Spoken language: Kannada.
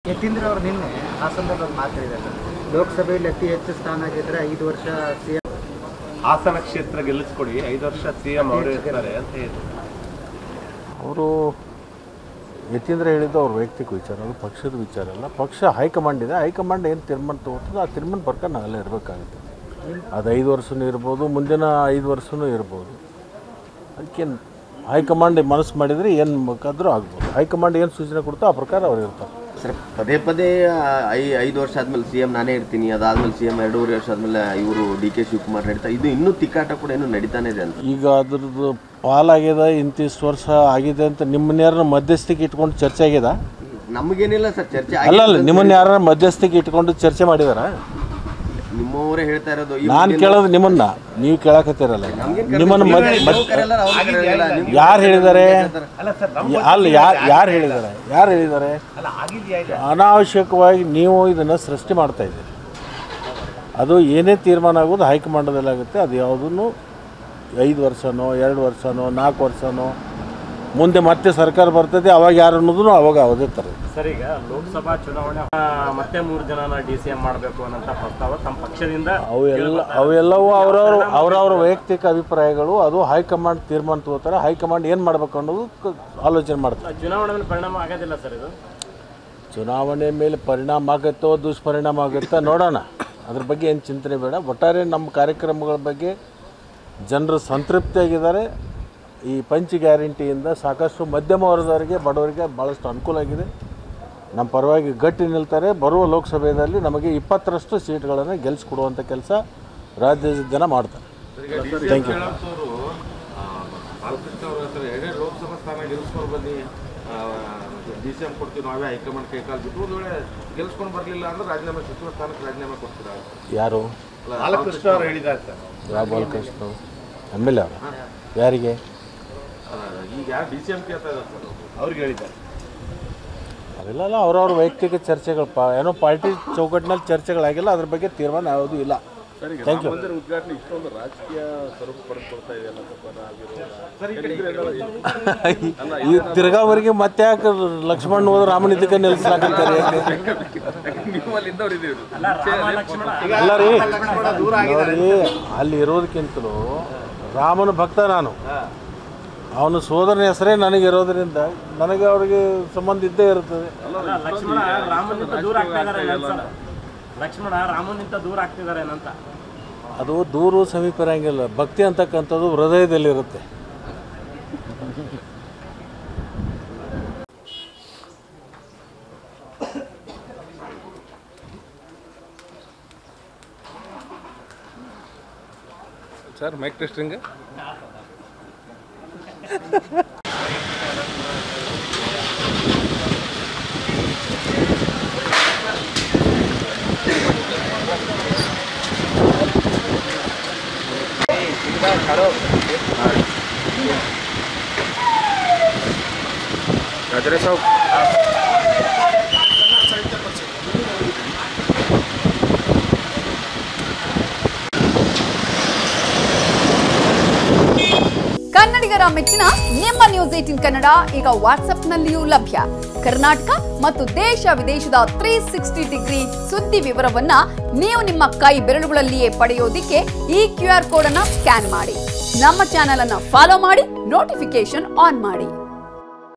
ಯತೀಂದ್ರ ಅವರು ನಿನ್ನೆ ಹಾಸನದಲ್ಲಿ ಒಂದು ಮಾತಾಡಿದ್ದಾರೆ ಲೋಕಸಭೆಯಲ್ಲಿ ಅತಿ ಹೆಚ್ಚು ಸ್ಥಾನ ಆಗಿದ್ರೆ ಐದು ವರ್ಷ ಸಿ ಹಾಸನ ಕ್ಷೇತ್ರ ಗೆಲ್ಲಿಸ್ಕೊಡಿ ಐದು ವರ್ಷ ಸಿ ಎಂ ಅವರೇ ಇರ್ತಾರೆ ಅಂತ ಹೇಳಿದ್ರು ಅವರು ಯತೀಂದ್ರ ಹೇಳಿದ್ದು ಅವ್ರ ವೈಯಕ್ತಿಕ ವಿಚಾರ ಅದು ಪಕ್ಷದ ವಿಚಾರ ಅಲ್ಲ ಪಕ್ಷ ಹೈಕಮಾಂಡ್ ಇದೆ ಹೈಕಮಾಂಡ್ ಏನು ತೀರ್ಮಾನ ತಗೋತದೋ ಆ ತೀರ್ಮಾನ ಪ್ರಕಾರ ನಾವೆಲ್ಲ ಇರಬೇಕಾಗುತ್ತೆ ಅದು ಐದು ವರ್ಷನೂ ಇರ್ಬೋದು ಮುಂದಿನ ಐದು ವರ್ಷನೂ ಇರ್ಬೋದು ಅದಕ್ಕೇನು ಹೈಕಮಾಂಡ್ ಮನಸ್ಸು ಮಾಡಿದರೆ ಏನು ಬೇಕಾದರೂ ಆಗ್ಬೋದು ಹೈಕಮಾಂಡ್ ಏನು ಸೂಚನೆ ಕೊಡ್ತೋ ಆ ಪ್ರಕಾರ ಅವ್ರು ಇರ್ತಾರೆ ಸರ್ ಪದೇ ಪದೇ ಆ, ಐ ಐದು ವರ್ಷ ಆದ್ಮೇಲೆ ಸಿ ಎಂ ನಾನೇ ಇರ್ತೀನಿ ಅದಾದ್ಮೇಲೆ ಸಿ ಎಂ ಎರಡೂವರೆ ವರ್ಷ ಆದ್ಮೇಲೆ ಇವರು ಡಿ ಕೆ ಶಿವಕುಮಾರ್ ನಡೀತಾ ಇದು ಇನ್ನೂ ತಿಕ್ಕಾಟ ಕೂಡ ಇನ್ನೂ ನಡೀತಾನೆ ಇದೆ ಅಂತ ಈಗ ಅದ್ರದ್ದು ಪಾಲಾಗ್ಯದ ಇಂತಿಷ್ಟು ವರ್ಷ ಆಗಿದೆ ಅಂತ ನಿಮ್ಮನ್ನ ಯಾರನ್ನ ಮಧ್ಯಸ್ಥಿಕೆ ಇಟ್ಕೊಂಡು ಚರ್ಚೆ ಆಗ್ಯದ ನಮಗೇನಿಲ್ಲ ಸರ್ ಚರ್ಚೆ ಅಲ್ಲ ಅಲ್ಲ ನಿಮ್ಮನ್ನ ಯಾರ ಮಧ್ಯಸ್ಥಿಕೆ ಇಟ್ಕೊಂಡು ಚರ್ಚೆ ಮಾಡಿದಾರ ನಿಮ್ಮವರೇ ಹೇಳ್ತಾ ಇರೋದು ಈ ನಾನು ಕೇಳೋದು ನಿಮ್ಮನ್ನ ನೀವು ಕೇಳಕತ್ತೀರಲ್ಲ ನಿಮ್ಮನ್ನ ಮಧ್ಯ- ಮಧ್ಯ- ಯಾರು ಹೇಳಿದ್ದಾರೆ ಅಲ್ಲ ಸರ್ ನಮ್ ಅಲ್ಲ ಯಾರು ಯಾರು ಹೇಳಿದ್ದಾರೆ ಯಾರು ಹೇಳಿದ್ದಾರೆ ಅಲ್ಲ ಆಗಿದೆಯಾ ಇಲ್ಲ ಅನಾವಶ್ಯಕವಾಗಿ ನೀವು ಇದನ್ನು ಸೃಷ್ಟಿ ಮಾಡ್ತಾ ಇದ್ದೀರಿ ಅದು ಏನೇ ತೀರ್ಮಾನ ಆಗೋದು ಹೈಕಮಾಂಡದಲ್ಲಿ ಆಗುತ್ತೆ ಅದು ಯಾವುದನ್ನು ಐದು ವರ್ಷನೋ ಎರಡು ವರ್ಷನೋ ನಾಲ್ಕು ವರ್ಷನೋ ಮುಂದೆ ಮತ್ತೆ ಸರ್ಕಾರ ಬರ್ತದೆ ಅವಾಗ ಯಾರು ಅನ್ನೋದು ಅವಾಗ ಅದೇ ಥರ ಸರ್ ಈಗ ಲೋಕಸಭಾ ಚುನಾವಣೆ ಆ, ಮತ್ತೆ ಮೂರು ಜನನ ಡಿ ಸಿ ಎಂ ಮಾಡಬೇಕು ಅನ್ನೋಂಥ ಪ್ರಸ್ತಾವ ತಮ್ಮ ಪಕ್ಷದಿಂದ ಅವೆಲ್ಲ ಅವೆಲ್ಲವೂ ಅವರವ್ರ ಅವರವ್ರ ವೈಯಕ್ತಿಕ ಅಭಿಪ್ರಾಯಗಳು ಅದು ಹೈಕಮಾಂಡ್ ತೀರ್ಮಾನ ತಗೋತಾರೆ ಹೈಕಮಾಂಡ್ ಏನು ಮಾಡಬೇಕು ಅನ್ನೋದು ಕ- ಆಲೋಚನೆ ಮಾಡ್ತಾರೆ ಚುನಾವಣೆ ಮೇಲೆ ಪರಿಣಾಮ ಆಗೋದಿಲ್ಲ ಸರ್ ಇದು ಚುನಾವಣೆ ಮೇಲೆ ಪರಿಣಾಮ ಆಗುತ್ತೋ ದುಷ್ಪರಿಣಾಮ ಆಗುತ್ತೋ ನೋಡೋಣ ಅದ್ರ ಬಗ್ಗೆ ಏನು ಚಿಂತನೆ ಬೇಡ ಒಟ್ಟಾರೆ ನಮ್ಮ ಕಾರ್ಯಕ್ರಮಗಳ ಬಗ್ಗೆ ಜನರು ಸಂತೃಪ್ತಿಯಾಗಿದ್ದಾರೆ ಈ ಪಂಚ ಗ್ಯಾರಂಟಿಯಿಂದ ಸಾಕಷ್ಟು ಮಧ್ಯಮ ವರ್ಗದವರಿಗೆ ಬಡವರಿಗೆ ಭಾಳಷ್ಟು ಅನುಕೂಲ ಆಗಿದೆ ನಮ್ಮ ಪರವಾಗಿ ಗಟ್ಟಿ ನಿಲ್ತಾರೆ ಬರುವ ಲೋಕಸಭೆಯಲ್ಲಿ ನಮಗೆ ಇಪ್ಪತ್ತರಷ್ಟು ಸೀಟ್ಗಳನ್ನು ಗೆಲ್ಲಿಸ್ಕೊಡುವಂಥ ಕೆಲಸ ರಾಜ್ಯದ ಜನ ಮಾಡ್ತಾರೆ ಥ್ಯಾಂಕ್ ಯು ಬಾಲಕೃಷ್ಣ ಅವ್ರ ಹತ್ರ ಎರಡೇ ಲೋಕಸಭಾ ಸ್ಥಾನ ಗೆಲ್ಲಿಸ್ಕೊಂಡು ಬನ್ನಿ ಡಿ ಸಿ ಎಂ ಕೊಡ್ತೀವಿ ನಾವೇ ಹೈಕಮಾಂಡ್ ಕೈ ಕಾಲು ಬಿಟ್ಟು ಒಂದು ವೇಳೆ ಗೆಲ್ಸ್ಕೊಂಡು ಬರಲಿಲ್ಲ ಅಂದ್ರೆ ರಾಜೀನಾಮೆ ಸಚಿವ ಸ್ಥಾನಕ್ಕೆ ರಾಜೀನಾಮೆ ಕೊಡ್ತೀರಾ ಯಾರು ಬಾಲಕೃಷ್ಣ ಅವರು ಹೇಳಿದ್ದಾರೆ ಸರ್ ಯಾವ ಬಾಲಕೃಷ್ಣ ಎಮ್ ಎಲ್ ಎ ಅವರು ಯಾರಿಗೆ ಆ, ಈಗ ಯಾರು ಡಿ ಸಿ ಎಂ ಕೇಳ್ತಾ ಇದ್ದಾರೆ ಸರ್ ಅವ್ರು. ಅವ್ರಿಗೆ ಹೇಳಿದ್ದಾರೆ ಅವೆಲ್ಲ ಅವ್ರವ್ರ ವೈಯಕ್ತಿಕ ಚರ್ಚೆಗಳು ಪಾ ಏನೋ ಪಾರ್ಟಿ ಚೌಕಟ್ಟಿನಲ್ಲಿ ಚರ್ಚೆಗಳಾಗಿಲ್ಲ ಅದ್ರ ಬಗ್ಗೆ ತೀರ್ಮಾನ ಯಾವುದೂ ಇಲ್ಲ ಥ್ಯಾಂಕ್ ಯು ಉದ್ಘಾಟನೆ ಇಷ್ಟೊಂದು ರಾಜಕೀಯ ಸ್ವರೂಪ ಪಡೆದುಕೊಳ್ತಾ ಇದೆ ಈ ತಿರ್ಗಾವರೆಗೆ ಮತ್ತೆ ಯಾಕೆ ಲಕ್ಷ್ಮಣ್ ಹೋದ್ರೆ ರಾಮನ ಇದಕ್ಕೆ ನಿಲ್ಲಿಸ್ಲಾಕಂತಾರೆ ಅಲ್ಲ ರೀ ನೋಡಿ ಅಲ್ಲಿ ಇರೋದಕ್ಕಿಂತಲೂ ರಾಮನ ಭಕ್ತ ನಾನು ಅವನ ಸೋದರನ ಹೆಸರೇ ನನಗೆ ಇರೋದ್ರಿಂದ ನನಗೆ ಅವ್ರಿಗೆ ಸಂಬಂಧ ಇದ್ದೇ ಇರ್ತದೆ ಅಲ್ಲ ಲಕ್ಷ್ಮಣ ರಾಮನಿಂದ ದೂರ ಆಗ್ತಾ ಇದಾರೆ ಸರ್ ಲಕ್ಷ್ಮಣ ರಾಮನಿಂದ ದೂರ ಆಗ್ತಿದ್ದಾರೆ ಏನಂತ ಅದು ದೂರು ಸಮೀಪ ಇರಂಗಿಲ್ಲ ಭಕ್ತಿ ಅಂತಕ್ಕಂಥದ್ದು ಹೃದಯದಲ್ಲಿರುತ್ತೆ ಸರ್ ಮೈಕ್ ಟೆಸ್ಟಿಂಗ್ ಕನ್ನಡಿಗರ ಮೆಚ್ಚಿನ ನಿಮ್ಮ ನ್ಯೂಸ್ ಏಟಿನ್ ಕನ್ನಡ ಈಗ ವಾಟ್ಸ್ಆಪ್ನಲ್ಲಿಯೂ ಲಭ್ಯ ಕರ್ನಾಟಕ ಮತ್ತು ದೇಶ ವಿದೇಶದ ತ್ರೀ ಸಿಕ್ಸ್ಟಿ ಡಿಗ್ರಿ ಸುದ್ದಿ ವಿವರವನ್ನ ನೀವು ನಿಮ್ಮ ಕೈ ಬೆರಳುಗಳಲ್ಲಿಯೇ ಪಡೆಯೋದಿಕ್ಕೆ ಈ ಕ್ಯೂ ಆರ್ ಕೋಡ್ ಅನ್ನ ಸ್ಕ್ಯಾನ್ ಮಾಡಿ ನಮ್ಮ ಚಾನೆಲ್ ಅನ್ನ ಫಾಲೋ ಮಾಡಿ ನೋಟಿಫಿಕೇಶನ್ ಆನ್ ಮಾಡಿ